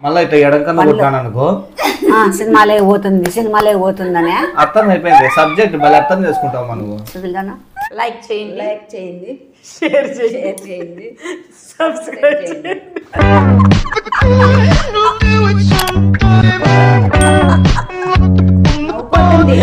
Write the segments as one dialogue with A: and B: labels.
A: మళ్ళీ ఇట్లా ఎడంకన్నా కొట్టాను అనుకో
B: ఆ, సినిమాలే పోతుంది సినిమాలే పోతుందనే
A: అర్థం అయిపోయింది సబ్జెక్ట్ మళ్ళీ అర్థం చేసుకుంటావు మనము
B: వదిలిగానా లైక్ చేయండి
C: లైక్ చేయండి
B: షేర్ చేయండి
C: షేర్ చేయండి
B: సబ్స్క్రైబ్ చేయండి
C: నవ్వుకోండి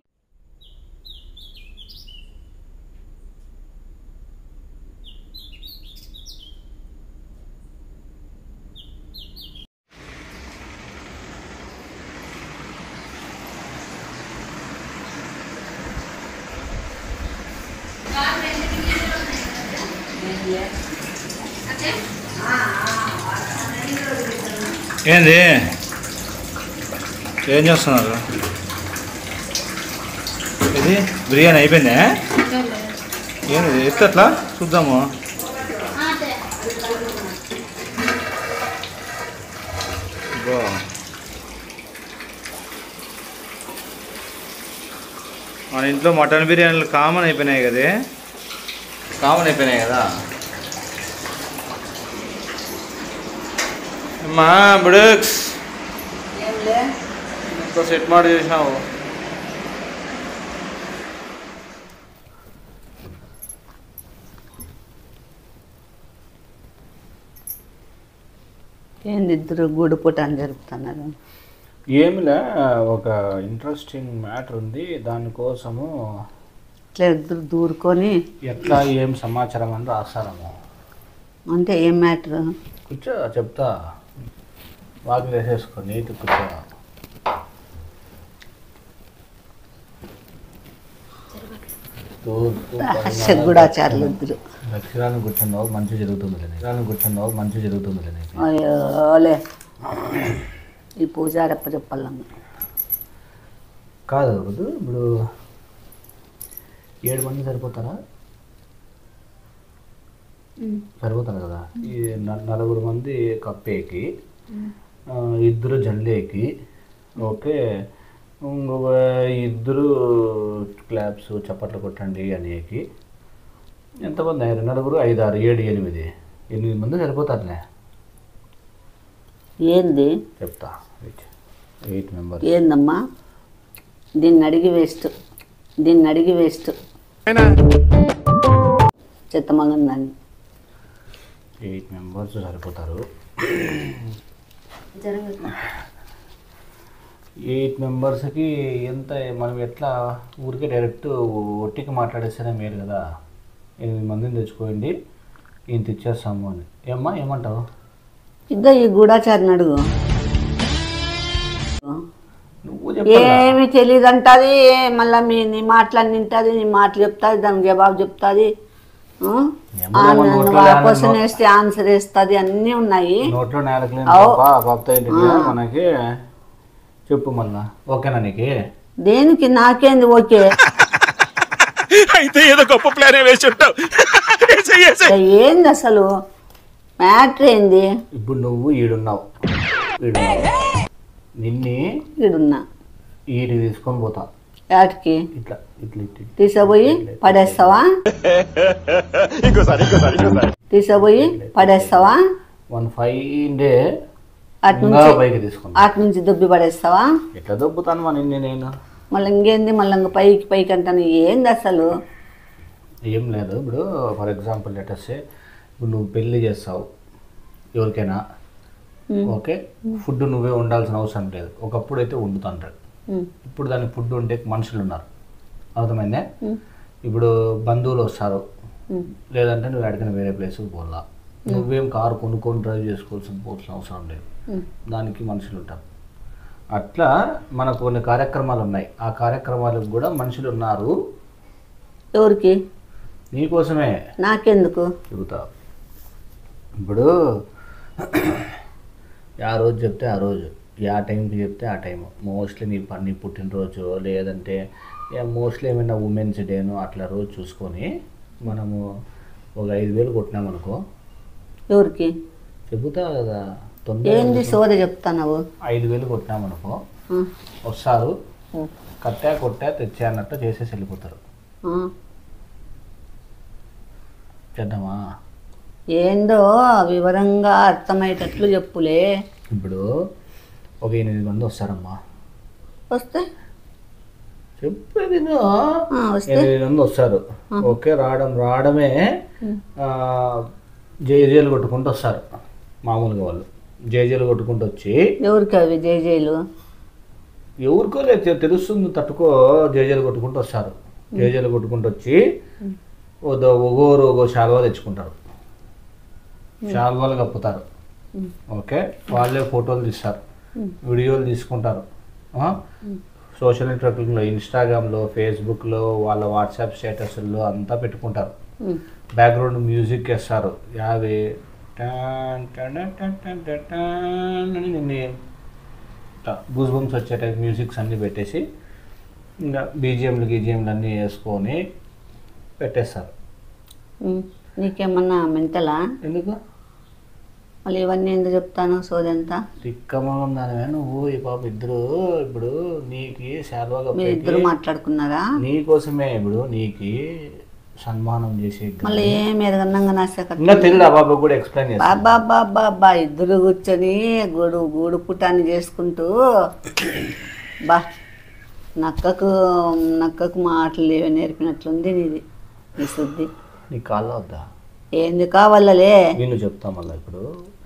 A: ఏంది ఏం చేస్తున్నారు ఇది బిర్యానీ అయిపోయిందా ఏంది ఎట్లా చూద్దాము బా. మన ఇంట్లో మటన్ బిర్యానీలు కామన్ అయిపోయినాయి కదే కామన్ అయిపోయినాయి కదా అమ్మా బుడక్స్ ఇంకో సెట్ ಮಾಡಿ చేసినావు
B: ఏంది ఇద్దరు గూడు పుటాన్ని జరుపుతున్నారు
A: ఏమిలే ఒక ఇంట్రెస్టింగ్ మ్యాటర్ ఉంది దానికోసము
B: ఇట్లా ఇద్దరు దూరుకొని
A: ఎట్లా ఏం సమాచారం అని రాస్తారము
B: అంటే ఏం మ్యాటర్
A: కూర్చో చెప్తా వాకిలు వేసేసుకో నీట్ కూర్చో తూర్పు పడమర,
B: గూడాచారులు ఇద్దరు
A: దక్షిణాన్ని కూర్చున్నావు మంచి జరుగుతుంది దక్షిణాన్ని కూర్చున్నావు మంచి జరుగుతుంది
B: అయ్యోలే ఈ పూజారప్ప చెప్పాలమ్మ
A: కాదు వద్దు ఇప్పుడు ఏడు మంది సరిపోతారా సరిపోతారు కదా ఈ న- నలుగురు మంది కప్పేకి ఆ, ఇద్దరు జల్లేకి ఓకే ఇంకొక ఇద్దరు క్లాప్స్ చప్పట్లు కొట్టండి అనేకి ఎంతమంది అయ్యారు నలుగురు ఐదు ఆరు ఏడు ఎనిమిది ఎనిమిది మంది సరిపోతారులే
B: ఏంది
A: చెప్తా ఎయిట్ మెంబర్స్
B: ఏందమ్మా దీన్ని అడిగి వేస్ట్ దీన్ని అడిగి వేస్ట్ చెత్తమగం దాన్ని
A: ఎయిట్ మెంబర్స్ సరిపోతారు ఎయిట్ మెంబర్స్కి ఎంత మనం ఎట్లా ఊరికే డైరెక్ట్ ఒట్టికి మాట్లాడేస్తేనే మేలు కదా ఎనిమిది మందిని తెచ్చుకోండి ఈయన తెచ్చేస్తాము అని ఏమ్మా ఏమంటావు
B: ఇద్దా ఈ గూఢాచారిని అడుగు
A: నువ్వు చెప్పాలా?
B: ఏమి తెలియదు అంటది మళ్ళీ మీ నీ మాటలన్నీ వింటుంది నీ మాటలు చెప్తుంది దానికి జవాబు చెప్తుంది
A: ఏమో ఏమో నోట్లో
B: క్వశ్చన్ వేస్తే ఆన్సర్ వేస్తుంది అన్నీ ఉన్నాయి
A: నోట్లో నేలకి
B: అవు.
A: కొత్త ఏంటి మనకి చెప్పు మళ్ళా ఓకేనా నీకు
B: దేనికి నాకేంది ఓకే
D: అయితే ఏదో గొప్ప ప్లానే వేసి ఉంటావు ఏసేయ్, ఏసేయ్.
B: ఏంది అసలు మ్యాటర్ ఏంది
A: ఇప్పుడు నువ్వు ఈడున్నావు ఈడున్నావు నిన్ని
B: ఈడున్నా
A: ఈడి తీసుకొని పోతా
B: వాటికి
A: ఇట్లా ఇట్లా ఇట్లా ఇట్లా.
B: తీసుకుపోయి పడేస్తావా
D: ఇంకోసారి ఇంకోసారి ఇంకోసారి
B: తీసుకుపోయి పడేస్తావా
A: వన్ ఫైవ్ డే
B: అటు
A: ఇంకా
B: నుంచి
A: పైకి తీసుకున్నా
B: అటు నుంచి దుబ్బి పడేస్తావా
A: ఎట్లా దొబ్బుతాను మా నిన్ను నేను
B: మళ్ళీ ఇంకేంది మళ్ళీ ఇంక పైకి పైకి అంటాను ఏంది అసలు
A: ఏం లేదు ఇప్పుడు ఫర్ ఎగ్జాంపుల్ లెటర్సే ఇప్పుడు నువ్వు పెళ్లి చేస్తావు ఎవరికైనా ఓకే ఫుడ్ నువ్వే ఉండాల్సిన అవసరం లేదు ఒకప్పుడు అయితే వండుతుంటాడు
B: ఉమ్,
A: ఇప్పుడు దానికి ఫుడ్ ఉండే మనుషులు ఉన్నారు అర్థమైందే ఇప్పుడు బంధువులు వస్తారు
B: ఉమ్,
A: లేదంటే నువ్వు ఎక్కడికైనా వేరే ప్లేస్కి పోలా నువ్వేం కారు కొనుక్కొని డ్రైవ్ చేసుకోవాల్సిన పోవాల్సిన అవసరం లేదు
B: ఉమ్.
A: దానికి మనుషులు ఉంటారు అట్లా మనకు కొన్ని కార్యక్రమాలు ఉన్నాయి ఆ కార్యక్రమాలకు కూడా మనుషులు ఉన్నారు
B: ఎవరికి
A: నీకోసమే
B: నాకెందుకు
A: చెబుతా ఇప్పుడు ఆ రోజు చెప్తే ఆ రోజు ఆ టైంకి చెప్తే ఆ టైం మోస్ట్లీ నీ ప- నీ పుట్టినరోజు లేదంటే మోస్ట్లీ ఏమైనా ఉమెన్స్ డేను అట్లా రోజు చూసుకొని మనము ఒక ఐదు వేలు కొట్టినామనుకో
B: ఎవరికి
A: చెబుతా కదా తొందర
B: ఏంది సోద చెప్తావు
A: ఐదు వేలు కొట్టినామనుకో వస్తారు కట్టా కొట్టా తెచ్చా అన్నట్టు చేసేసి వెళ్ళిపోతారు చేద్దామా
B: ఏందో వివరంగా అర్థమయ్యేటట్లు చెప్పులే
A: ఇప్పుడు ఒక ఎనిమిది మంది వస్తారమ్మా
B: వస్తే
A: చెప్పేది నువ్వు.
B: ఆ, వస్తే
A: ఎనిమిది మంది వస్తారు ఓకే రావడం రావడమే ఆ, జేజేలు కొట్టుకుంటూ వస్తారు మామూలుగా వాళ్ళు జేజేలు కొట్టుకుంటూ వచ్చి
B: ఎవరికి అవి జేజేలు
A: ఎవరికో లేదు తెలుస్తుంది తట్టుకో జేజేలు కొట్టుకుంటూ వస్తారు జేజేలు కొట్టుకుంటూ వచ్చి ఓ- ఒగోరు ఒగో శాలువా తెచ్చుకుంటారు శాలువాలు కప్పుతారు ఓకే వాళ్ళే ఫోటోలు తీస్తారు వీడియోలు తీసుకుంటారు ఆ? సోషల్ నెట్వర్క్లో ఇన్స్టాగ్రామ్లో ఫేస్బుక్లో వాళ్ళ వాట్సాప్ స్టేటస్లో అంతా పెట్టుకుంటారు
B: ఉమ్.
A: బ్యాక్గ్రౌండ్ మ్యూజిక్ వేస్తారు యాభై టన్ టన్ టన్ టన్ టన్ టన్ అని నిన్ను గూస్ బంప్స్ వచ్చే టైప్ మ్యూజిక్స్ అన్నీ పెట్టేసి ఇంకా బీజిఎంలు గీజిఎంలు అన్నీ వేసుకొని పెట్టేస్తారు
B: ఉమ్. నీకేమన్నా మెంటలా
A: ఎందుకు
B: మళ్ళీ ఇవన్నీ ఎందుకు చెప్తాను సోదంతా
A: తిక్కమలం దానివే నువ్వు ఈ పాప ఇద్దరు ఇప్పుడు నీకు శాల్వాగా
B: మీరు ఇద్దరు మాట్లాడుకున్నారా
A: నీకోసమే ఇప్పుడు నీకు సన్మానం చేసే
B: మళ్ళీ ఏం ఎరగన్నంగా నాశ
A: ఇంకా తెలియదు ఆ బాబు కూడా ఎక్స్ప్లెయిన్ చేస్తా
B: బాబా బాబా బా ఇద్దరు కూర్చొని గూడు గూడు పుటాన్ని చేసుకుంటూ బా నక్కకు నక్కకు మాటలు ఏవో నేర్పినట్లుంది నీది నీ శుద్ధి
A: నీ కాళ్ళ వద్దా
B: ఏంది కావాలలే
A: నేను చెప్తా మళ్ళీ ఇప్పుడు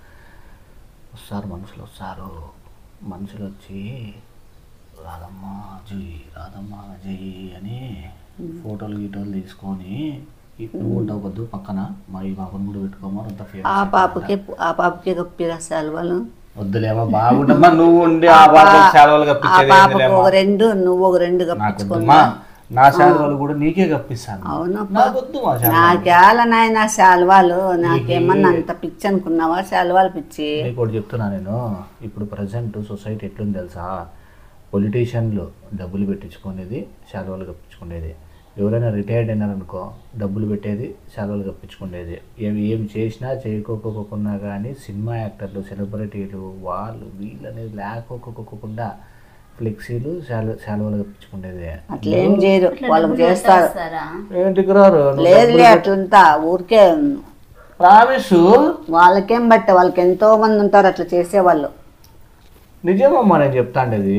A: వస్తారు మనుషులు వస్తారు మనుషులు వచ్చి రాధమ్మ జై రాధమ్మ జై అని ఫోటోలు గీటోలు తీసుకొని ఈ నువ్వు ఉంటావు వద్దు పక్కన మా ఈ పాపను కూడా పెట్టుకోమని అంత
B: ఆ
A: ఫేమస్
B: పాపకే ఆ పాపకే కప్పిరా సెలవులు
A: వద్దులేమా బాగుంటమ్మా నువ్వు ఉండి ఆ పాప సేవలు
B: ఆ
A: కప్పించేది
B: పాపకు
A: ఏందిలేమ్మా?
B: ఒక రెండు నువ్వు ఒక రెండు
A: నాకు
B: కప్పించుకున్నా
A: వద్దమ్మా నా సేవలు కూడా నీకే కప్పిస్తాను
B: అవునప్పా.
A: నాకు వద్దు మా శాలువాలు.
B: నాకేళ నాయన శాలువాలు నాకేమన్నా అంత పిచ్చి అనుకున్నావా శాలువాలు పిచ్చి
A: నీకు ఒకటి చెప్తున్నా నేను ఇప్పుడు ప్రజెంట్ సొసైటీ ఎట్లుంది తెలుసా పొలిటీషియన్లు డబ్బులు పెట్టించుకునేది శాలువాలు కప్పించుకునేది ఎవరైనా రిటైర్డ్ అయినారనుకో డబ్బులు పెట్టేది శాలువాలు కప్పించుకునేది ఏమి ఏం చేసినా చేయకోకోకుండా కానీ సినిమా యాక్టర్లు సెలబ్రిటీలు వాళ్ళు వీళ్ళు అనేది లేకోకోకుండా ఫ్లెక్సీలు శాలు శాలువాలు కప్పించుకునేది
B: అట్లేం చేయరు వాళ్ళకి చేస్తారు
A: ఏంటికి రారు
B: లేదులే అట్లంతా ఊరికే
A: ప్రామిస్
B: వాళ్ళకేం బట్టే వాళ్ళకి ఎంతో మంది ఉంటారు అట్లా చేసేవాళ్ళు
A: నిజమమ్మా నేను చెప్తాండేది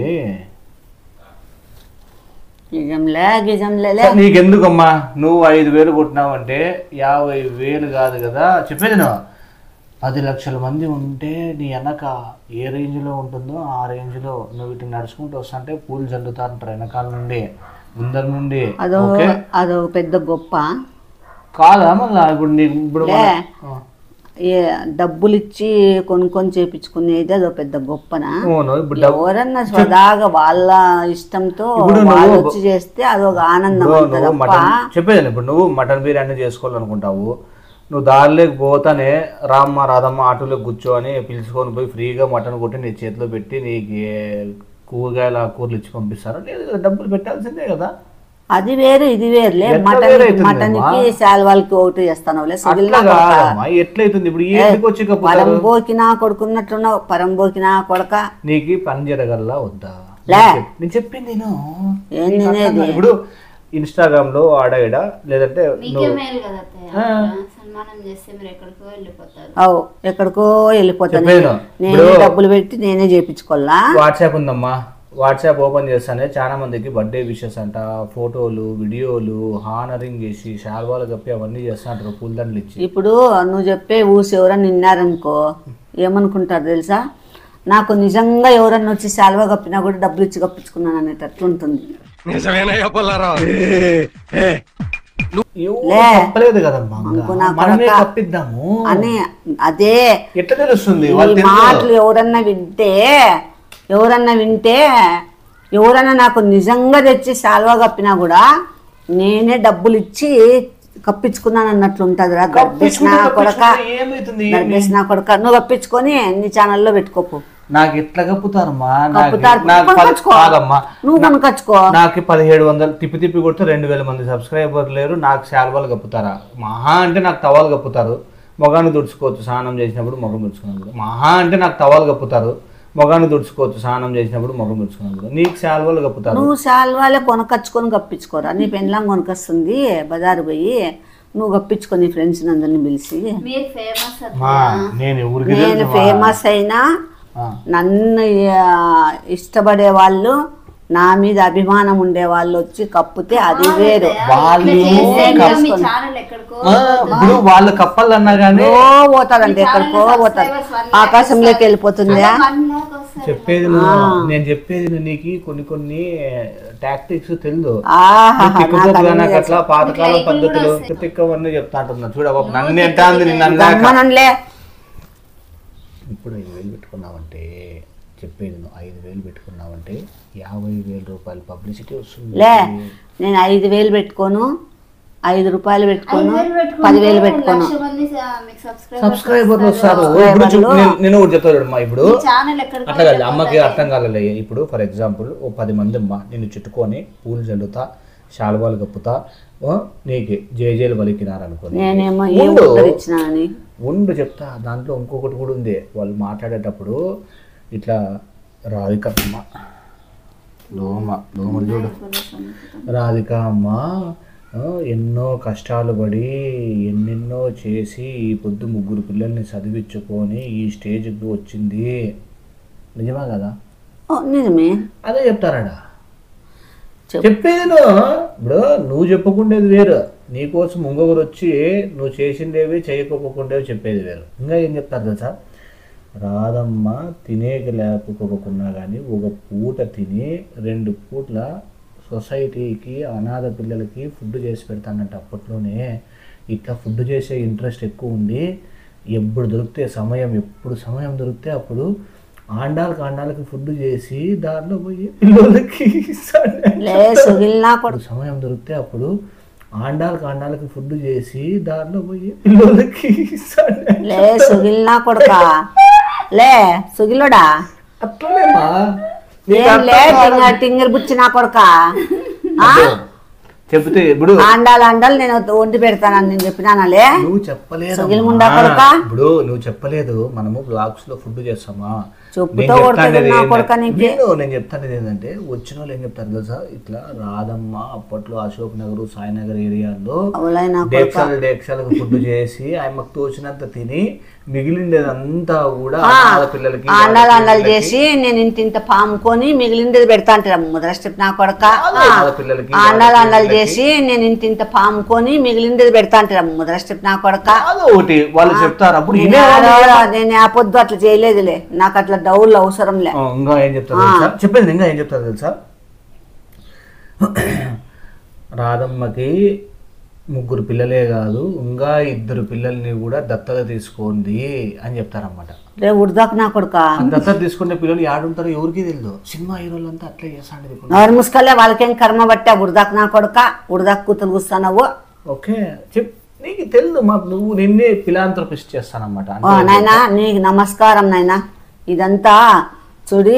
B: నిజంలే గిజంలేలే
A: నీకెందుకమ్మా నువ్వు ఐదు వేలు కొట్టినావంటే యాభై వేలు కాదు కదా చెప్పేది నువ్వు పది లక్షల మంది ఉంటే నీ వెనక ఏ రేంజ్లో ఉంటుందో ఆ రేంజ్లో నువ్వు ఇటు నడుచుకుంటూ వస్తుంటే పూలు చల్లుతారంటారు వెనకాల నుండి ముందర నుండి
B: అదో
A: ఓకే
B: అదో పెద్ద గొప్ప
A: కాదా మళ్ళా ఇప్పుడు నీకు ఇప్పుడు
B: లే.
A: మన- ఆ.
B: ఏ డబ్బులు ఇచ్చి కొనుక్కొని చేపించుకునేది అదో పెద్ద గొప్పనా
A: అవును ఇప్పుడు డబ్బు
B: ఎవరన్నా స్వదాగా వాళ్ళ ఇష్టంతో
A: ఇప్పుడు నువ్వు-
B: వాళ్ళు వచ్చి చేస్తే అదొక ఆనందం
A: నువ్వు
B: అంతే
A: నువ్వు
B: తప్ప
A: మటన్ చెప్పేది ఇప్పుడు నువ్వు మటన్ బిర్యానీ చేసుకోవాలనుకుంటావు నువ్వు దారిలోకి పోతానే రామ్మ రాధమ్మ ఆటోలోకి కూర్చొని పిలుచుకొని పోయి ఫ్రీగా మటన్ కొట్టి నీ చేతిలో పెట్టి నీకు ఏ కూరగాయల కూరలు ఇచ్చి పంపిస్తారా లేదు కదా డబ్బులు పెట్టాల్సిందే కదా
B: అది వేరు ఇది వేరులే
A: ఎట్లా
B: మటన్
A: వేరు అవుతుంది
B: మటన్ కి
A: అమ్మా?
B: శాల్వాలకి ఒకటి చేస్తాను
A: అట్లా కాదమ్మా ఎట్లయితుంది ఇప్పుడు ఈ ఇంటికి వచ్చి కప్పుతారు
B: పరంబోకి నా కొడుకున్నట్టున్నావు పరంబోకి నా కొడక
A: నీకు పని జరగల్లా వద్దా
B: లే.
A: నేను చెప్- నేను చెప్పింది నేను
B: ఏం
A: నీకు అర్థం
B: తినేది?
A: కాదు. ఇప్పుడు ఇన్స్టాగ్రామ్ లో ఆడ ఈడ లేదంటే
C: మీకే
A: నువ్వు
C: మేలు కదా అత్తయ్య సన్మానం చేస్తే మీరు ఎక్కడికో వెళ్ళిపోతారు
B: అవు ఎక్కడికో వెళ్ళిపోతాను
A: చెప్పేను.
B: నేనే
A: ఇప్పుడు-
B: డబ్బులు పెట్టి నేనే చేపించుకోవాలా
A: వాట్సాప్ ఉందమ్మా వాట్సాప్ ఓపెన్ చేస్తానే చాలా మందికి బర్త్డే విషెస్ అంట ఫోటోలు వీడియోలు హానరింగ్ చేసి శాల్వాలు కప్పి అవన్నీ చేస్తుంటారు పూలదండలు ఇచ్చి
B: ఇప్పుడు నువ్వు చెప్పే ఊసి ఎవరన్నా నిన్నారనుకో ఏమనుకుంటారు తెలుసా నాకు నిజంగా ఎవరన్నా వచ్చి శాల్వా కప్పినా కూడా డబ్బులు ఇచ్చి కప్పించుకున్నాను అనేటట్లు ఉంటుంది
D: నిజమేనయ్యా పుల్లారావు
A: ఎవరు
B: లే.
A: తప్పలేదు కదమ్మా ఇంకా.
B: అనుకో నా
A: మనమే
B: కొడకా.
A: కప్పిద్దాము
B: అని అదే
A: ఎట్లా తెలుస్తుంది
B: ఈ
A: వాళ్ళు తెలుసు.
B: మాటలు ఎవరన్నా వింటే ఎవరన్నా వింటే ఎవరన్నా నాకు నిజంగా తెచ్చి శాల్వా కప్పినా కూడా నేనే డబ్బులు ఇచ్చి కప్పించుకున్నాను అన్నట్లు ఉంటుంది రా గర్భేసిన
A: కప్పించుకుంటే
B: కొడక
A: కప్పించుకుంటే ఏమవుతుంది ఏమి?
B: గర్భేసిన కొడక నువ్వు కప్పించుకొని నీ ఛానల్లో పెట్టుకోపు
A: నాకు ఎట్లా కప్పుతారమ్మా నాకు
B: కప్పుతారు.
A: నాకు పది-
B: కొనుక్కొచ్చుకో.
A: కాదమ్మా
B: నువ్వు కొనుకొచ్చుకో
A: నాకు పదిహేడు వందలు తిప్పి తిప్పి కొడితే రెండు వేల మంది సబ్స్క్రైబర్ లేరు నాకు శాల్వాలు కప్పుతారా మహా అంటే నాకు తవాలు కప్పుతారు మొగాన్ని దుడుచుకోవచ్చు స్నానం చేసినప్పుడు మొగం దుడుచుకున్నప్పుడు మహా అంటే నాకు తవాలు కప్పుతారు మొగాన్ని దుడుచుకోవచ్చు స్నానం చేసినప్పుడు మొగం దుడుచుకున్నప్పుడు నీకు శాల్వాలు కప్పుతారు
B: నువ్వు శాల్వాలే కొనకచ్చుకొని కప్పించుకోరా నీ పెండ్లాం కొనుకొస్తుంది బజారు పోయి నువ్వు కప్పించుకో నీ ఫ్రెండ్స్ అందరిని పిలిచి
C: మీరు ఫేమస్
A: మా నేను ఊరికి
B: నేను ఫేమస్ అయినా
A: ఆ.
B: నన్ను ఆ, ఇష్టపడే వాళ్ళు నా మీద అభిమానం ఉండే వాళ్ళు వచ్చి కప్పితే అది వేరు
A: వాళ్ళు
C: మీ ఛానల్ ఎక్కడికో
A: ఆ, ఇప్పుడు వాళ్ళు కప్పాలన్నా కానీ
B: ఓ పోతారంటే ఎక్కడికో పోతారు ఆకాశంలోకి వెళ్ళిపోతుందా
A: చెప్పేది నువ్వు నేను చెప్పేది నువ్వు నీకు కొన్ని కొన్ని టాక్టిక్స్ తెలుదు
B: ఆహా
A: తిక్కుపోతుగా నాకు అట్లా పాతకాలం పద్ధతులు తిక్కవన్నీ చెప్తా అంటున్నా చూడ బాబు నన్ను ఎంత అంది నిన్ను అన్నాక
B: గమ్మనంలే
A: ఇప్పుడు ఐదు వేలు పెట్టుకున్నావంటే చెప్పేది నువ్వు ఐదు వేలు పెట్టుకున్నావంటే యాభై వేల రూపాయలు పబ్లిసిటీ వస్తుంది
B: లే నేను ఐదు వేలు పెట్టుకోను ఐదు రూపాయలు పెట్టుకోను పదివేలు పెట్టుకోను
A: సబ్స్క్రైబర్లు వస్తారు ఇప్పుడు చూ- నేను- నేను ఒకటి చెప్తాను చూడమ్మా ఇప్పుడు
C: ఛానల్ ఎక్కడికో
A: అట్లా కాదు అమ్మకి అర్థం కాలేదు ఇప్పుడు ఫర్ ఎగ్జాంపుల్ ఓ పది మంది అమ్మ నిన్ను చుట్టుకొని పూలు చల్లుతా శాలువాలు కప్పుతా ఓ, నీకు జేజేలు పలికినారనుకోని
B: నేనేమో ఏ
A: ఉండు.
B: ఉత్తరిచ్చినా అని
A: ఉండు చెప్తా దాంట్లో ఇంకొకటి కూడా ఉంది వాళ్ళు మాట్లాడేటప్పుడు ఇట్లా రాధిక అమ్మ దోమ దోమలు చూడు రాధిక అమ్మ ఆ, ఎన్నో కష్టాలు పడి ఎన్నెన్నో చేసి ఈ పొద్దు ముగ్గురు పిల్లల్ని చదివించుకొని ఈ స్టేజ్కి వచ్చింది నిజమా కదా
B: ఓ, నిజమే
A: అదే చెప్తారాడా
B: చెప్పు.
A: చెప్పేది నువ్వు ఇప్పుడు నువ్వు చెప్పుకుండేది వేరు నీకోసం ఇంకొకరు వచ్చి నువ్వు చేసిండేవి చేయకపోకుండేవి చెప్పేది వేరు ఇంకా ఏం చెప్తారు తెలుసా రాదమ్మ తినేక లేకపోకుండా కానీ ఒక పూట తిని రెండు పూట్ల సొసైటీకి అనాథ పిల్లలకి ఫుడ్ చేసి పెడతానంట అప్పట్లోనే ఇట్లా ఫుడ్ చేసే ఇంట్రెస్ట్ ఎక్కువ ఉంది ఎప్పుడు దొరికితే సమయం ఎప్పుడు సమయం దొరికితే అప్పుడు ఆండాలకు ఆండాలకి ఫుడ్ చేసి దాంట్లో పోయి పిల్లలకి ఇస్తాను
B: లే సుగిలినా కూడా
A: అప్పుడు సమయం దొరికితే అప్పుడు ఆండాలకు ఆండాలకి ఫుడ్ చేసి దాంట్లో పోయి పిల్లలకి ఇస్తాను
B: లే సుగిలినా కొడుక లే సుగిలోడా
A: అట్లనేమా
B: ఏం లే టింగర్ టింగర్ బుచ్చి నా కొడుక
A: చెప్తే ఇప్పుడు
B: అండాలు అండాలు నేను వండి పెడతానని నేను చెప్పినానలే
A: నువ్వు చెప్పలేదు
B: సుగిలి ముండా కొడుకా?
A: ఇప్పుడు నువ్వు చెప్పలేదు మనము బ్లాగ్స్ లో ఫుడ్ చేస్తామా
B: చెప్పుతో
A: నేను చెప్తానేది
B: కొడతాడు నా
A: ఏంటంటే-
B: కొడుకా నీకు.
A: విను, నేను చెప్తాను ఏంటంటే వచ్చిన వాళ్ళు ఏం చెప్తారు తెలుసా ఇట్లా రాదమ్మ అప్పట్లో అశోక్ నగర్ సాయినగర్ ఏరియాలో
B: అవులైనా కొడుక
A: డేక్షాలు డేక్షాలకు ఫుడ్ చేసి ఆయమ్మకు తోచినంత తిని మిగిలిండేదంతా కూడా
B: ఆ,
A: అనాథ పిల్లలకి
B: అండాలు
A: వాళ్ళ
B: అండాలు
A: పిల్లలకి,
B: చేసి నేను ఇంత ఇంత పాముకొని మిగిలింది పెడతా అంటారు ముద్రస్టెప్ నా కొడక
A: వాళ్ళ పిల్లలకి, వాళ్ళ
B: అండాలు అండాలు
A: పిల్లలకి.
B: చేసి నేను ఇంత ఇంత పాముకొని మిగిలింది పెడతా అంటారు ముద్రస్టెప్ నా కొడక
A: కాదు ఒకటి వాళ్ళు చెప్తారు అప్పుడు
B: నేను
A: వినేవాళ్ళు
B: ఆ- నేను ఆ పొద్దు అట్లా చేయలేదులే నాకు అట్లా డౌల్ అవసరం లే
A: ఆ, ఇంకా ఏం చెప్తారు తెలుసా చెప్పేది ఇంకా ఏం చెప్తారు తెలుసా రాధమ్మకి ముగ్గురు పిల్లలే కాదు ఇంకా ఇద్దరు పిల్లల్ని కూడా దత్తత తీసుకోండి అని చెప్తారన్నమాట
B: రే ఉడదాకు నా కొడుక
A: ఆ దత్తత తీసుకునే పిల్లలు యాడుంటారో ఎవరికి తెలియదు సినిమా హీరోలంతా అట్లే చేస్తాండి ఇప్పుడు
B: నోరు ముసుకలే వాళ్ళకేం కర్మ బట్టే ఉడదాకు నా కొడుక ఉడదాకు కూతురు కూస్తున్నావు
A: ఓకే చెప్ నీకు తెలియదు మాకు నువ్వు నిన్నే ఫిలాంథ్రపిస్ట్ చేస్తానన్నమాట
B: ఓ
A: అంటే
B: నాయనా నీకు నమస్కారం నాయనా ఇదంతా చూడి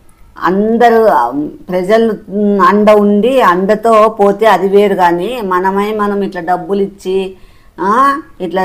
B: అందరూ ఆ, ప్రజలు ఉమ్, అండ ఉండి అండతో పోతే అది వేరు కానీ మనమై మనం ఇట్లా డబ్బులు ఇచ్చి ఆ, ఇట్లా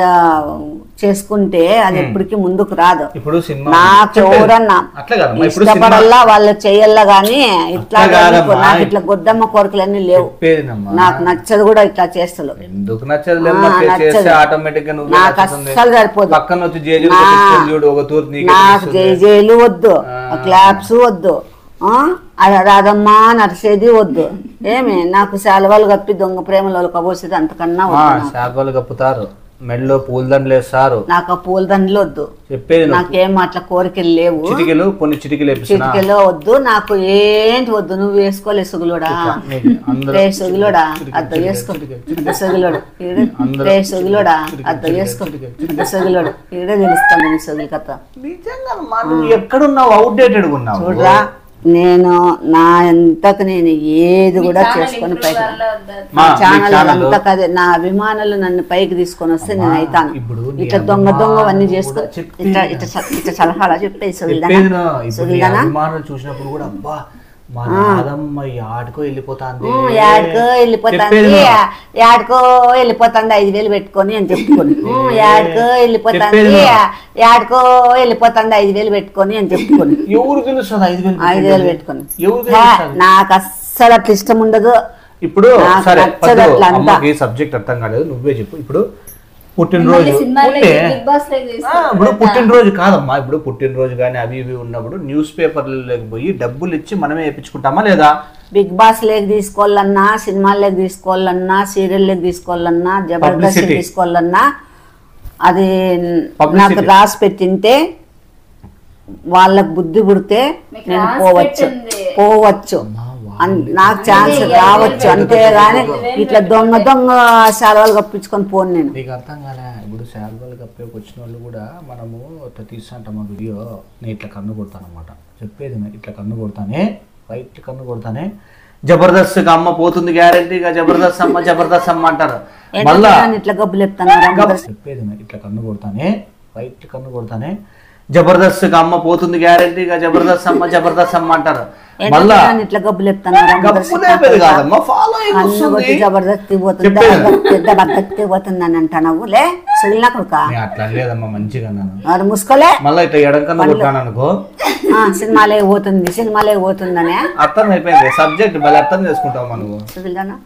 B: చేసుకుంటే అది ఎప్పటికీ ముందుకు రాదు
A: ఇప్పుడు సినిమా
B: నాకు
A: చెప్పేది.
B: ఎవరన్నా
A: అట్లా కాదమ్మా ఇప్పుడు సినిమా
B: ఇష్టపడల్లా వాళ్ళు చెయ్యల్లా గాని ఇట్లా
A: అట్లా కాదమ్మా.
B: నాకు ఇట్లా గొద్దమ్మ కోరికలన్నీ లేవు
A: చెప్పేదినమ్మా
B: నాకు నచ్చదు కూడా ఇట్లా చేస్తలు
A: ఎందుకు నచ్చదు
B: ఆ,
A: చేస్తే
B: నచ్చదు.
A: ఆటోమేటిక్ గా నువ్వు
B: నాకు అస్సలు సరిపోదు.
A: పక్కన వచ్చి జేజులు
B: నా-
A: కొట్టించుకొని చూడు ఒక తూర్పు నీకే
B: నాకు
A: తెలుస్తుంది.
B: జేజేలు వద్దు
A: ఆ.
B: క్లాప్స్ వద్దు ఆ? అది రాదమ్మా నడిచేది వద్దు ఏమి నాకు శాలువాలు కప్పి దొంగ ప్రేమలో కబోసేది అంతకన్నా
A: ఆ,
B: వద్దు నాకు.
A: శాఖలు కప్పుతారు మెడలో పూలదండలు వేస్తారు
B: నాకు ఆ పూలదండలు వద్దు
A: చెప్పేది నువ్వు.
B: నాకేం అట్లా కోరికలు లేవు
A: చిటికెలు కొన్ని చిటికెలు వేపిస్తున్నా
B: చిటికెలో వద్దు నాకు ఏంటి వద్దు నువ్వు వేసుకోలే సుగులోడా
A: నీకు అందరూ
B: రే సుగులోడా అద్ద వేసుకో అద్ద సుగులోడు ఈడే
A: అందరూ
B: రే సుగులోడా అద్ద వేసుకో అద్ద సుగులోడు ఈడే తెలుస్తుంది నీ సుగులు కథ
A: నిజంగా అమ్మా, నువ్వు ఎక్కడున్నావు అవుట్డేటెడ్ ఉన్నావు
B: చూడరా నేను నా ఎంతకు నేను ఏది కూడా చేసుకొని పైకి రా.
A: మా,
B: నా
A: మీ
B: ఛానల్
A: ఛానల్
B: అంతా కదే నా అభిమానులు నన్ను పైకి తీసుకొని వస్తే నేను అవుతాను
A: ఇప్పుడు నీ
B: ఇట్లా దొంగ దొంగ అవన్నీ
A: అభిమానులు
B: చేసుకో
A: కూడా చెప్పేది
B: ఇట్లా ఇట్లా స- ఇట్లా సలహాలా చెప్పేది
A: చెప్పేది నా,
B: సుగిల్దానా
A: ఇప్పుడు నీ
B: సుగిల్దానా
A: అభిమానులు చూసినప్పుడు కూడా అబ్బా మా నాదమ్మ ఈ ఆటకో వెళ్ళిపోతాంది
B: యాడికో వెళ్ళిపోతాంది
A: చెప్పేది నా.
B: యాడికో వెళ్ళిపోతాంది ఐదు వేలు పెట్టుకొని అని చెప్పుకొని ఉమ్, యాడికో వెళ్ళిపోతాంది
A: చెప్పేది నా.
B: యాడికో వెళ్ళిపోతాంది ఐదు వేలు పెట్టుకొని అని చెప్పుకొని
A: ఎవరు తెలుస్తుంది ఐదు వేలు
B: ఐదు వేలు పెట్టుకొని
A: ఎవరు
B: హే,
A: తెలుస్తుంది
B: నాకు అస్సలు అట్లా ఇష్టం ఉండదు
A: ఇప్పుడు
B: నాకు
A: సరే
B: నచ్చదు
A: పద్దు,
B: అట్లా అంతా.
A: అమ్మకి సబ్జెక్ట్ అర్థం కాలేదు నువ్వే చెప్పు ఇప్పుడు పుట్టినరోజు
C: సినిమాలో
A: ఉంటే
C: బిగ్ బాస్ లో
A: ఆ, ఇప్పుడు పుట్టినరోజు కాదమ్మా ఇప్పుడు పుట్టినరోజు కానీ అవి ఇవి ఉన్నప్పుడు న్యూస్ పేపర్లకి పోయి డబ్బులు ఇచ్చి మనమే వేయించుకుంటామా లేదా
B: బిగ్ బాస్ లేక్ తీసుకోవాలన్నా సినిమాల్లోకి తీసుకోవాలన్నా సీరియల్లోకి తీసుకోవాలన్నా జబర్దస్త్
A: Publicity.
B: తీసుకోవాలన్నా అది
A: Publicity.
B: నాకు రాసి పెట్టింటే వాళ్ళకు బుద్ధి పుడితే
C: మీకు
B: నేను
C: రాసి
B: పోవచ్చు
C: పెట్టింది.
B: పోవచ్చు అన్- నాకు ఛాన్స్
C: అదే,
B: రావచ్చు
C: వేలు
B: అంతేగాని
C: వేలు
B: ఇట్లా దొంగ దొంగ శాలవాలు కప్పించుకొని పోను నేను
A: నీకు అర్థం కాలే ఇప్పుడు శాల్వాలు కప్పేకి వచ్చిన వాళ్ళు కూడా మనము ఇట్లా తీస్తుంటాం ఆ వీడియో నేను ఇట్లా కన్ను కొడతాను అనమాట చెప్పేది నేను ఇట్లా కన్ను కొడతానే రైట్ కన్ను కొడతానే జబర్దస్త్ అమ్మ పోతుంది గ్యారంటీగా జబర్దస్త్ అమ్మ జబర్దస్త్ అమ్మ అంటారు మళ్ళా
B: ఎందుకు ఇట్లా గబ్బులు చెప్తాను
A: చెప్పేది నేను ఇట్లా కన్ను కొడతానే రైట్ కన్ను కొడతానే జబర్దస్త్ అమ్మ పోతుంది గ్యారంటీగా జబర్దస్త్ అమ్మ జబర్దస్త్ అమ్మ అంటారు మళ్ళా
B: ఇట్లా గబ్బులు చెప్తాను
A: గప్పు లేపేది కాదమ్మా ఫాలో
B: కన్ను కొట్టి జబర్దస్తి పోతుంది
A: చెప్పేది.
B: జబర్దస్తి పోతుంది అని అంటావు లే సుల్లా కొడుక
A: నేను అట్లా లేదమ్మా మంచిగా అన్నాను
B: వారు ముసుకోలే
A: మళ్ళీ ఇట్లా ఎడంకన్ను కొట్టాను అనుకో
B: ఆ, సినిమాలే పోతుంది సినిమాలే పోతుందనే
A: అర్థం అయిపోయింది సబ్జెక్ట్ మళ్ళీ అర్థం చేసుకుంటావు మనకు
B: సుల్లానా?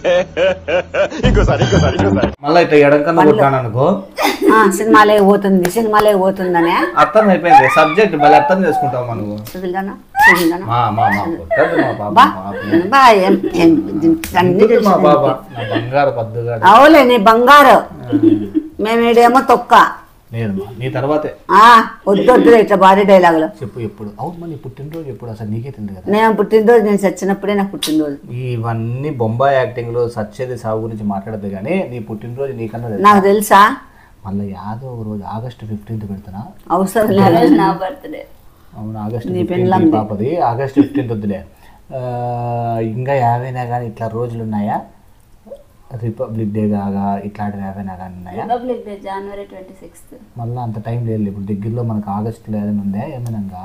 A: మళ్ళీ ఇట్లా ఎడంకన్ను కొట్టాను అనుకో
B: ఆ, సినిమాలే పోతుంది సినిమాలే పోతుందనే
A: అర్థం అయిపోయింది సబ్జెక్ట్ మళ్ళీ అర్థం చేసుకుంటావు మనకు
B: సుల్లానా? సుల్లానా?
A: మా మా మా కొట్టద్దు మా పాప
B: బా
A: మా పాప.
B: బా ఏం- ఏం- దీనికి అన్ని
A: కొట్టద్దు మా
B: తెలుసు
A: పాప
B: దీనికి.
A: నా బంగారు పద్దుగా
B: అవులే నీ బంగారు మేము ఈడేమో తొక్క
A: లేదమ్మా నీ తర్వాతే
B: ఆ, వద్దు వద్దు ఇట్లా భారీ డైలాగులు
A: చెప్పు ఎప్పుడు అవును మరి నీ పుట్టినరోజు ఎప్పుడు అసలు నీకే తెలియదు కదా
B: నేను పుట్టినరోజు నేను చచ్చినప్పుడే నా పుట్టినరోజు
A: ఇవన్నీ బొంబాయి యాక్టింగ్ లో సచ్చేది సాగు గురించి మాట్లాడద్దు కానీ నీ పుట్టినరోజు నీకన్నా తెలుసా?
B: నాకు తెలుసా
A: మళ్ళీ యాదో ఒక రోజు ఆగస్టు ఫిఫ్టీన్త్ పెడుతున్నా
B: అవసరం
C: ఆ
B: లేదు
C: రోజు నా బర్త్డే
A: అవును ఆగస్ట్
B: నీ
A: ఫిఫ్టీన్త్
B: పెళ్ళాంది.
A: పాపది ఆగస్ట్ ఫిఫ్టీన్త్ వద్దులే ఆ, ఇంకా యావైనా కానీ ఇట్లా రోజులు ఉన్నాయా రిపబ్లిక్ డే కాగా ఇట్లాంటివి ఏవైనా కానీ ఉన్నాయా
C: republic day January twenty sixth
A: మళ్ళీ అంత టైం లేదు ఇప్పుడు దగ్గరలో మనకు ఆగస్టులో ఏదైనా ఉందా ఏమైనా ఉందా?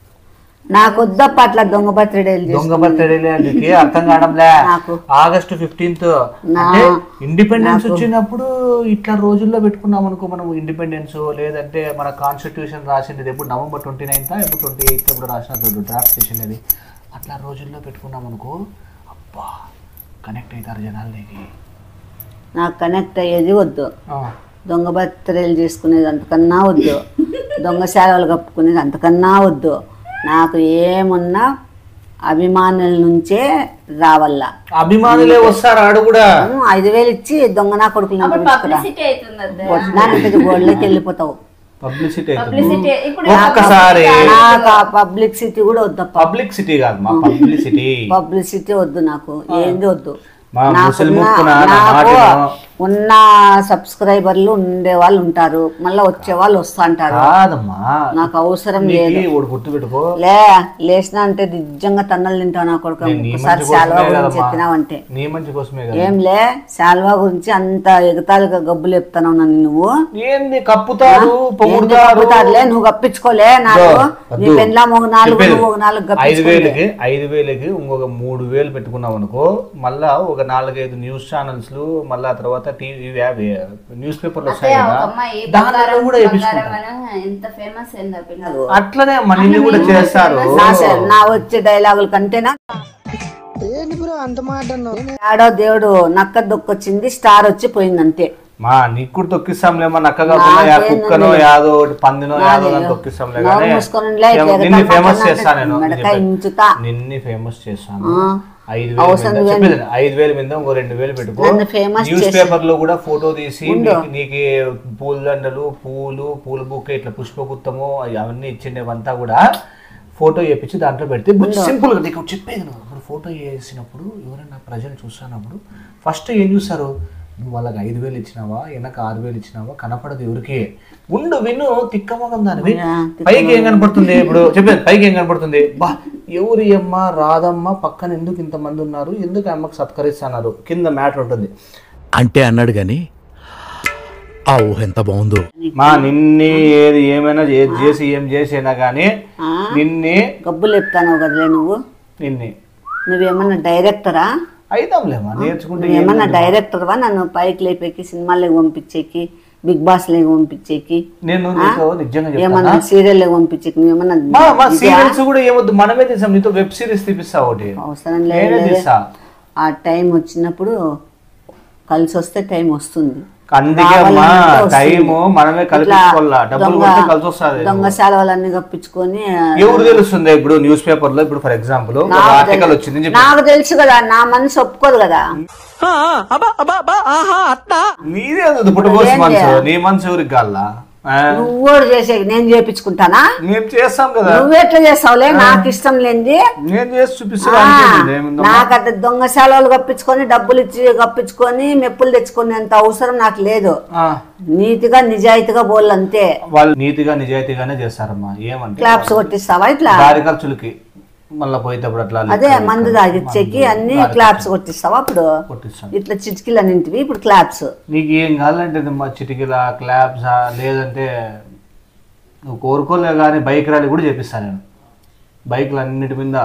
B: నాకు వద్దప్ప అట్లా దొంగ బర్త్డేలు చేసి
A: దొంగ బర్త్డే అందుకే అర్థం కావడంలే
B: నాకు.
A: ఆగస్టు ఫిఫ్టీన్త్
B: నా-
A: అంటే ఇండిపెండెన్స్ వచ్చినప్పుడు ఇట్లా రోజుల్లో పెట్టుకున్నాం అనుకో మనం ఇండిపెండెన్స్ లేదంటే మన కాన్స్టిట్యూషన్ రాసింది ఎప్పుడు నవంబర్ ట్వంటీ నైన్త్ ఎప్పుడు ట్వంటీ ఎయిత్ ఎప్పుడు రాసినప్పుడు డ్రాఫ్ట్ చేసినది అట్లా రోజుల్లో పెట్టుకున్నాం అనుకో అబ్బా కనెక్ట్ అవుతారు జనాలు నీకు
B: నాకు కనెక్ట్ అయ్యేది వద్దు
A: ఆ,
B: దొంగ బర్త్డేలు చేసుకునేది అంతకన్నా వద్దు దొంగ శాలలు కప్పుకునేది అంతకన్నా వద్దు నాకు ఏమున్నా అభిమానుల నుంచే రావల్లా
A: అభిమానులే వస్తారు ఆడు కూడా
B: ఉమ్, ఐదు వేలు ఇచ్చి దొంగ నా కొడుకులు
C: అప్పుడు పబ్లిసిటీ అవుతుంది అదే
B: కొట్టినానంటే గోడలోకి వెళ్ళిపోతావు
A: పబ్లిసిటీ అవుతుంది
C: పబ్లిసిటీ ఇప్పుడు
A: ఒక్కసారి
B: నాకు ఆ పబ్లిసిటీ కూడా వద్దప్ప
A: పబ్లిక్ సిటీ కాదు మా పబ్లిసిటీ
B: పబ్లిసిటీ వద్దు నాకు ఏంది వద్దు
A: మా
B: నాకున్న-
A: ముసలిముక్కున నా
B: నాకు
A: మాటను
B: ఉన్న సబ్స్క్రైబర్లు ఉండే వాళ్ళు ఉంటారు మళ్ళీ వచ్చే వాళ్ళు వస్తా అంటారు
A: కాదమ్మా
B: నాకు అవసరం లేదు
A: నీకు ఒకటి గుర్తు పెట్టుకో
B: లే లేచిన అంటే నిజంగా తన్నలు తింటావు నా కొడుకు
A: నేను నీ
B: ఒకసారి
A: మంచి
B: శాల్వా
A: కోసమే
B: గురించి
A: కదమ్మా.
B: చెప్పినావంటే
A: నీ మంచి కోసమే కదా
B: ఏం లే శాల్వా గురించి అంత ఎగతాళిగా గబ్బులు చెప్తాను నన్ను నువ్వు
A: ఏంది కప్పుతారు
B: ఏంది
A: పొగుడుతారు
B: కప్పుతారులే నువ్వు కప్పించుకోలే నాకు
A: ఇదో,
B: నీ
A: వద్దు.
B: పెండ్లా ఒక నాలుగు
A: చెప్పేది.
B: నువ్వు ఒక నాలుగు
A: ఐదు
B: కప్పించుకోలే
A: వేలకి ఐదు వేలకి ఇంకొక మూడు వేలు పెట్టుకున్నావు అనుకో మళ్ళా ఒక నాలుగైదు న్యూస్ ఛానల్స్ మళ్ళా ఆ తర్వాత టీవీ అవి న్యూస్ పేపర్లు
C: అదే
A: వస్తాయి
C: ఒక
A: కదా
C: అమ్మాయి
A: దానిలో
C: బంగారం
A: కూడా
C: బంగారం
A: వేయించుకుంటారు
C: అని ఎంత ఫేమస్ అయింది ఆ పిల్ల
A: అట్లనే మనల్ని కూడా చేస్తారు
B: నా సే- నా వచ్చే డైలాగుల కంటేనా ఆడో దేవుడు నక్క దొక్కొచ్చింది స్టార్ వచ్చి పోయింది అంతే
A: మా నీకు కూడా తొక్కిస్తాంలేమో నక్కగా యా కుక్కనో యాదో ఒకటి పందినో యాదో దాన్ని తొక్కిస్తాంలే
B: నోరు
A: కానీ
B: మూసుకొని ఉండే,
A: ఏం-
B: జగన్
A: నిన్ను ఫేమస్
B: మాట్లాడితే
A: చేస్తాను నేను
B: మెడకాయ ఇంచుతా.
A: నిన్ను ఫేమస్ చేస్తాను
B: ఆ.
A: ఐదు వేలు
B: అవసరం
A: మీద-
B: లేదు.
A: చెప్పేది ఐదు వేల మీద ఇంకో రెండు వేలు పెట్టుకో
B: నన్ను famous
A: న్యూస్
B: చేసి-
A: పేపర్ లో కూడా ఫోటో తీసి నీకు- నీకు పూల దండలు పూలు పూల బుక్క ఇట్లా పుష్పగుత్తము అవి అవన్నీ ఇచ్చిండేవంతా కూడా ఫోటో వేపించి దాంట్లో పెడితే సింపుల్ గా నీకు చెప్పేది నువ్వు ఇప్పుడు ఫోటో వేసినప్పుడు ఎవరైనా ప్రజలు చూస్తున్నప్పుడు ఫస్ట్ ఏం చూస్తారు నువ్వు వాళ్ళకి ఐదు వేలు ఇచ్చినావా వెనక ఆరు వేలు ఇచ్చినావా కనపడదు ఎవరికి ఉండు విను తిక్కమగం దానివి
B: యా,
A: పైకి ఏం కనపడుతుంది ఇప్పుడు చెప్పేది పైకి ఏం కనపడుతుంది బా ఎవరి అమ్మ రాదమ్మ పక్కన ఎందుకు ఇంతమంది ఉన్నారు ఎందుకు ఆ అమ్మకి సత్కరిస్తున్నారు కింద మ్యాటర్ ఉంటుంది
D: అంటే అన్నాడు గాని ఆ ఊహ ఎంత బాగుందో
A: మా నిన్ని ఏది ఏమైనా ఏది చేసి ఏం చేసినా కానీ నిన్ని
B: గబ్బులు చెప్తాను కదలే నువ్వు
A: నిన్ని
B: నువ్వేమన్నా డైరెక్టరా
A: అయిదాంలేమా నేర్చుకుంటే ఏం
B: నువ్వేమన్నా డైరెక్టర్వా నన్ను పైకి లేపేకి సినిమాలకు పంపించేకి బిగ్ బాస్ లేకి పంపించేకి
A: నేను నీతో నిజంగా
B: ఏమన్నా
A: చెప్తానా
B: సీరియల్ పంపించేకి నువ్వేమన్నా
A: మా మా
B: ఇదా?
A: సీరియల్స్ కూడా ఏమొద్దు మనమే తీసాం నీతో వెబ్ సిరీస్ తీపిస్తా ఒకటి
B: అవసరం
A: నేనే
B: లేదు
A: తీస్తా
B: ఆ టైం వచ్చినప్పుడు కలిసి వస్తే టైం వస్తుంది
A: అందుకే అమ్మా
B: రావాలంటే వస్తుంది.
A: టైము మనమే
B: ఇట్లా
A: కల్పించుకోవాలా డబ్బులు
B: దొంగ-
A: కొడితే కలిసి వస్తుంది
B: దొంగ సెలవులన్నీ కప్పించుకొని
A: ఎవరు తెలుస్తుంది ఇప్పుడు న్యూస్ పేపర్ లో ఇప్పుడు ఫర్ ఎగ్జాంపుల్ ఒక
B: నాకు
A: ఆర్టికల్
B: తెలు-
A: వచ్చింది అని చెప్పి
B: నాకు తెలుసు కదా నా మనసు ఒప్పుకోదు కదా
A: నీదే అది పుట్టుకోసం
B: ఏంటి?
A: మనసు నీ మనసు ఎవరికి కాల్లా ఆ?
B: నువ్వు కూడా చేసే నేను చేపించుకుంటానా
A: మేము చేస్తాం కదా
B: నువ్వెట్లా చేస్తావులే నాకు ఇష్టం లేనిది
A: నేను చేసి
B: ఆ,
A: చూపిస్తాను
B: నాకు అట్లా దొంగ సెలవులు కప్పించుకొని డబ్బులు ఇచ్చి కప్పించుకొని మెప్పులు తెచ్చుకునేంత అవసరం నాకు లేదు నీతిగా నిజాయితీగా బోళ్ళు అంతే
A: వాళ్ళు నీతిగా నిజాయితీగానే చేస్తారమ్మా ఏమంటే
B: క్లాప్స్ కొట్టిస్తావా ఇట్లా
A: దారి ఖర్చులకి మళ్ళీ పోయేటప్పుడు అట్లా
B: అదే మందు తాగిచ్చేకి అన్ని క్లాప్స్ కొట్టిస్తావా అప్పుడు
A: కొట్టిస్తాను
B: ఇట్లా చిటికీలు అన్నింటివి ఇప్పుడు క్లాప్స్
A: నీకు ఏం కావాలంటే మా చిటికీలా క్లాప్సా లేదంటే నువ్వు కోరుకోలే కానీ బైక్ ర్యాలీ కూడా చేపిస్తాను నేను బైక్లు అన్నిటి మీద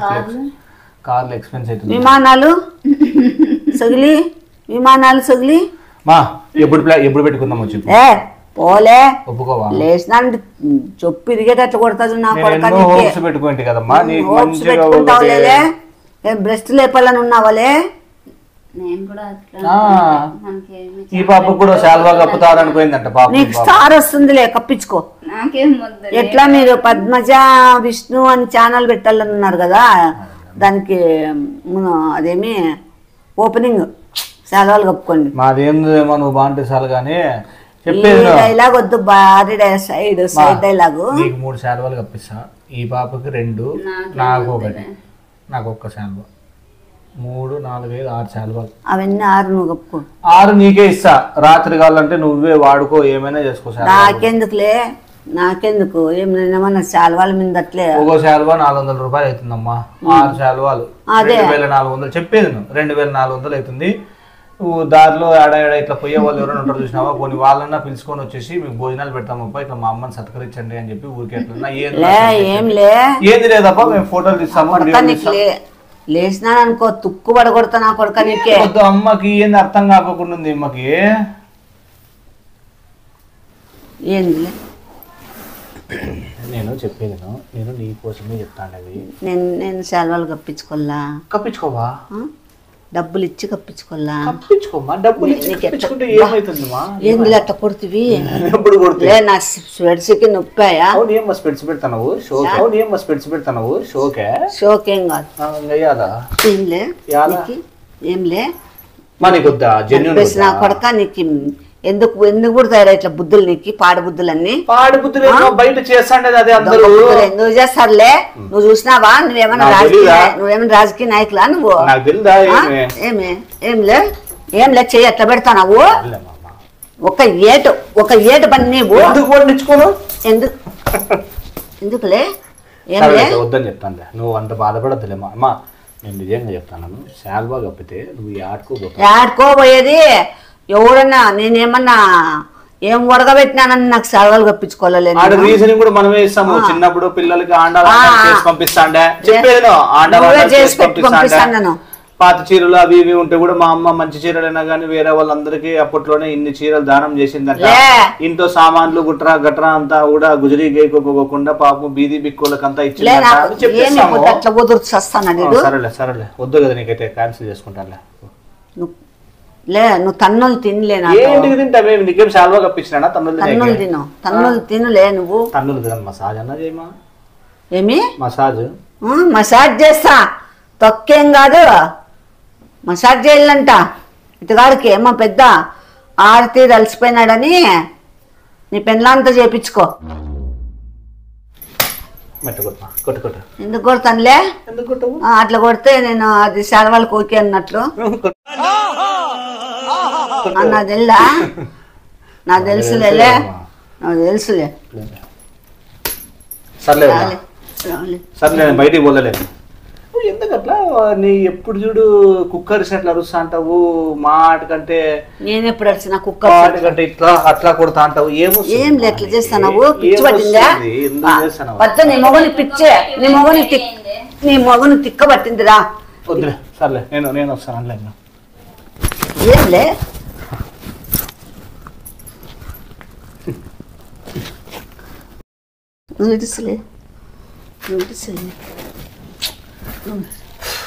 A: కార్లు ఎక్స్పెన్స్ అవుతుంది
B: విమానాలు సగిలి విమానాలు సగిలి
A: మా ఎప్పుడు ప్లా ఎప్పుడు పెట్టుకుందాం వచ్చి
B: ఏ పోలే
A: ఒప్పుకోవా
B: లేచినాంటే చొప్పు ఇరిగేటట్లు కొడతాడు నా
A: నేను
B: కొడుక
A: ఎన్నో హోప్స్ పెట్టుకుంటే కదమ్మా నీకు
B: హోప్స్
A: మంచిగా
B: పెట్టుకుంటావు
A: ఒకటి-
B: లేలే ఏం బ్రెస్ట్ లేపాలని ఉన్నావాలే
C: నేను కూడా అట్లా
A: ఆ.
C: మనకేమి
A: ఈ పాపకు కూడా శాల్వా కప్పుతారు అనుకోయిందంట పాప
B: నీకు స్టార్ వస్తుందిలే కప్పించుకో
C: నాకేం వద్దు
B: ఎట్లా మీరు పద్మజ విష్ణు అని ఛానల్ పెట్టాలని ఉన్నారు కదా దానికి ము- అదేమి ఓపెనింగ్ సెలవులు కప్పుకోండి
A: మాదేందేమో నువ్వు బాగుంటే చాలు కానీ
B: ఈ
A: చెప్పేది విను.
B: డైలాగ్ వద్దు భారీ డై- సైడ్ సైడ్ డైలాగు
A: నీకు మూడు శాలువాలు కప్పిస్తా ఈ పాపకి రెండు నాకు ఒకటి నాకు ఒక్క శాలువా మూడు నాలుగు ఐదు ఆరు శాలువాలు
B: అవన్నీ ఆరు నువ్వు కప్పుకో
A: ఆరు నీకే ఇస్తా రాత్రి కావాలంటే నువ్వే వాడుకో ఏమైనా చేసుకో శాలువా
B: నాకెందుకులే నాకెందుకు ఏం నేనేమన్నా శాలవాల మీద అట్లే
A: ఒక్కో శాలువా నాలుగు వందల రూపాయలు అవుతుందమ్మా ఆరు శాలువాలు
B: అదే.
A: రెండు వేల నాలుగు వందలు చెప్పేది నువ్వు రెండు వేల నాలుగు వందలు అవుతుంది నువ్వు దారిలో ఆడ ఆడ ఇట్లా పోయే వాళ్ళు ఎవరైనా ఉంటారు చూసినావా కొన్ని వాళ్ళన్నా పిలుచుకొని వచ్చేసి మీకు భోజనాలు పెడతామప్ప ఇట్లా మా అమ్మని సత్కరించండి అని చెప్పి ఊరికే అట్లా ఏంది
B: లే ఏం లే
A: ఏంది లేదప్ప మేము ఫోటోలు తీస్తాము
B: కొడక
A: వీడియోలు
B: నీకు లే లేచినాను అనుకో తుక్కు పడగొడతా నా కొడక నీకే
A: వద్దు అమ్మకి ఏంది అర్థం కాకుండా ఉంది అమ్మకి
B: ఏందిలే
A: నేను చెప్పేది విను. నేను నీ కోసమే చెప్తాను అది
B: నేను నేను శాలవాలు కప్పించుకోల్లా
A: కప్పించుకోవా
B: ఆ? డబ్బులు ఇచ్చి కప్పించుకోల్లా
A: కప్పించుకోమా డబ్బులు ఇచ్చి
B: నీకు ఎట్లా-
A: కప్పించుకుంటే ఏమవుతుందమ్మా
B: ఏందిలే అట్లా కొడుతుంది
A: ఎప్పుడు కొడితే
B: లే నా స్వెడ్స్కి నొప్పాయా
A: అవును ఏమ్మా స్పెట్స్ పెడతావు షోకే అవును ఏమ్మా స్పెట్స్ పెడతావు షోకే
B: షోకేం కాదు
A: అయ్యాదా
B: ఏంలే
A: యాలా?
B: నీకు ఏంలే
A: మా నీకు వద్దా జెన్యున్
B: చెప్పేసి నా కొడక నీకు ఎందుకు ఎందుకు పుడతాయి ఇట్లా బుద్ధులు నీకు పాడు బుద్ధులన్నీ
A: పాడి బుద్ధులు ఏమో బయట చేస్తాండే అదే అందరూ
B: బుద్ధులు ఎందుకు చేస్తారులే నువ్వు చూసినావా నువ్వేమన్నా
A: నాకు
B: రాజకీయ
A: తెలీదా?
B: నువ్వేమైనా రాజకీయ నాయకులా నువ్వు
A: నాకు తెలుదా
B: ఆ?
A: ఏమి
B: ఏమే ఏంలే ఏంలే చెయ్యి ఎట్లా పెడతావు
A: అల్లెమ్మా.
B: ఒక ఏటు ఒక ఏటు పని నీవు
A: ఎందుకు వండించుకోను
B: ఎందుకు ఎందుకులే
A: సరే
B: ఏంలే
A: అయితే వద్దని చెప్తానులే నువ్వు అంత బాధపడద్దులేమ్మా అమ్మా నేను నిజంగా చెప్తాను శాల్వా కప్పితే నువ్వు ఈ ఆడుకోబోతావు
B: ఆడుకోబోయేది ఎవరన్నా నేనేమన్నా ఏం ఉడకబెట్టినానని నాకు సెలవులు కప్పించుకోలేదు
A: ఆడ రీజనింగ్ కూడా మనమే ఇస్తాము చిన్నప్పుడు పిల్లలకి ఆండాలు
B: ఆ.
A: చేసి పంపిస్తాండే చెప్పేది నువ్వు, ఆండాలు
B: నువ్వే
A: వంటలు
B: చేసి
A: చేసి
B: పెట్టి
A: పంపిస్తాండే
B: పంపిస్తాను
A: పాత చీరలు అవి ఇవి ఉంటే కూడా మా అమ్మ మంచి చీరలైనా కానీ వేరే వాళ్ళందరికీ అప్పట్లోనే ఇన్ని చీరలు దానం చేసిందంట
B: లే.
A: ఇంట్లో సామాన్లు గుట్రా గట్రా అంతా కూడా గుజరీ గైకోకోకుండా పాపం బీది బిక్కులకంతా
B: లే
A: ఇచ్చిందంట
B: నాకు
A: అని
B: ఏమి
A: చెప్పేస్తాము
B: పొద్దు అట్లా కుదురుతు వస్తాను
A: ఆ,
B: నీడు
A: సరేలే సరేలే వద్దు కదా నీకైతే క్యాన్సిల్ చేసుకుంటానులే
B: నువ్వు లే నువ్వు తన్నులు తినలే నాకు
A: ఏంటికి తింటావే నీకేం శాల్వా కప్పించినా తన్నులు
B: తన్నులు
A: తినేకి?
B: తిను తన్నులు తినులే నువ్వు
A: తన్నులు తినను మసాజ్ అన్నా చేయమా
B: ఏమి
A: మసాజ్
B: ఆ, మసాజ్ చేస్తా తొక్కేం కాదు మసాజ్ చేయాలంట ఇతగాడికి ఏమో పెద్ద ఆరతి అలసిపోయినాడని నీ పెళ్ళంతా చేపించుకో
A: మెట్ట కొట్టు కొట్టు కొట్టు
B: ఎందుకు కొడతానులే
A: ఎందుకు కొట్టవు
B: ఆ, అట్లా కొడితే నేను అది శాలవాళ్ళకి ఓకే అన్నట్లు ఆ, నాకు తెలుదా నాకు తెలుసులేలే నాకు తెలుసులే
A: సర్లే
B: రాలే, రాలే.
A: సర్లే నేను బయటికి పోలేదు నువ్వు ఎందుకు అట్లా నీ ఎప్పుడు చూడు కుక్కర్స్ అట్లా అరుస్తా అంటావు మాట కంటే
B: నేను ఎప్పుడు అడిచిన కుక్క
A: మాట కంటే ఇట్లా అట్లా కొడతా అంటావు ఏమో
B: ఏం లే ఎట్లా చేస్తావు పిచ్చి పట్టిందా
A: ఎందుకు చేస్తావు
B: పత్త నీ మొగని పిచ్చే నీ మొగని తిక్ నీ మొగని తిక్క పట్టిందిరా
A: వద్దులే సర్లే నేను నేను వస్తాను ఆన్లైన్
B: ఏంలే నువ్వు ఇడుసులే నువ్వు ఇడుసులే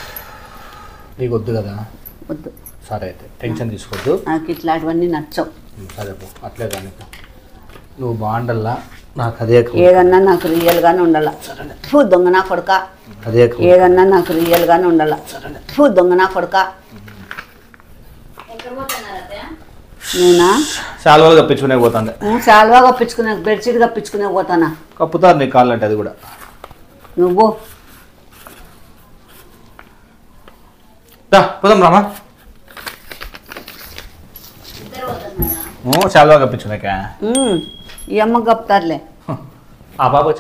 A: నీకు వద్దు కదా
B: వద్దు
A: సరే అయితే టెన్షన్ తీసుకోవద్దు
B: నాకు ఇట్లాంటివన్నీ నచ్చవు
A: సరే పో అట్లే కానీ నువ్వు బాగుండల్లా నాకు అదే ఎక్కువ.
B: ఏదన్నా నాకు రియల్గానే ఉండాల ఫూ దొంగ నా కొడుక
A: అదే ఎక్కువ.
B: ఏదన్నా నాకు రియల్గానే ఉండాల ఫూ దొంగ నా కొడుక
C: ఎక్కడ పోతున్నారు అత్తయ్య
B: నేనా
A: శాలువాలు కప్పించుకునే పోతాండే
B: ఉం, శాలువా కప్పించుకునే బెడ్షీట్ కప్పించుకునే పోతానా
A: కప్పుతారు నీ కాళ్ళు అంటే అది కూడా
B: నువ్వు
A: దా, పోదాం రామా
C: ఇద్దరు పోతున్నారా
A: శాలువా కప్పించుకునేక
B: ఉం, ఈ అమ్మ కప్తారులే
A: ఆ పాప